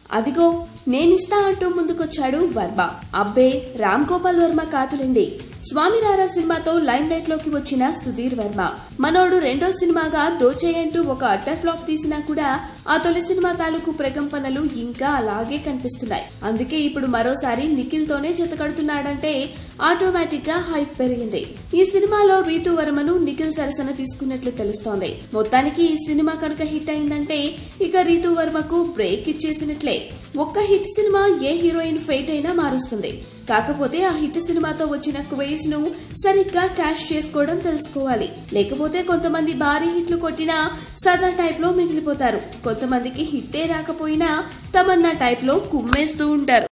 అదిగో నేనిస్తా అంటూ ముందుకొచ్చాడు వర్మ అబ్బే రామ్ గోపాల్ వర్మ కాదులేండి స్వామి రారా సినిమాతో లైమ్ లైట్ లోకి వచ్చిన సుధీర్ వర్మ మనోడు రెండో సినిమాగా దోచేయంటూ ఒక అట్టర్ ఫ్లాప్ తీసినా కూడా ఆ తొలి సినిమా తాలూకు ప్రకంపనలు ఇంకా అలాగే కనిపిస్తున్నాయి అందుకే ఇప్పుడు మరోసారి నిఖిల్ తోనే జతకడుతున్నాడంటే ఆటోమేటిక్ గా హైప్ పెరిగింది ఈ సినిమాలో రీతు వర్మను నిఖిల్ సరసన తీసుకున్నట్లు తెలుస్తోంది మొత్తానికి ఈ సినిమా కనుక హిట్ అయిందంటే ఇక రీతు వర్మకు బ్రేక్ ఇచ్చేసినట్లే ఒక్క హిట్ సినిమా ఏ హీరోయిన్ ఫేట్ అయినా మారుస్తుంది కాకపోతే ఆ హిట్ సినిమాతో వచ్చిన క్రేజ్ ను సరిగ్గా క్యాష్ చేసుకోవడం తెలుసుకోవాలి లేకపోతే కొంతమంది భారీ హిట్లు కొట్టినా సదా టైప్ లో మిగిలిపోతారు కొంతమందికి హిట్టే రాకపోయినా తమన్నా టైప్ లో కుమ్మేస్తూ ఉంటారు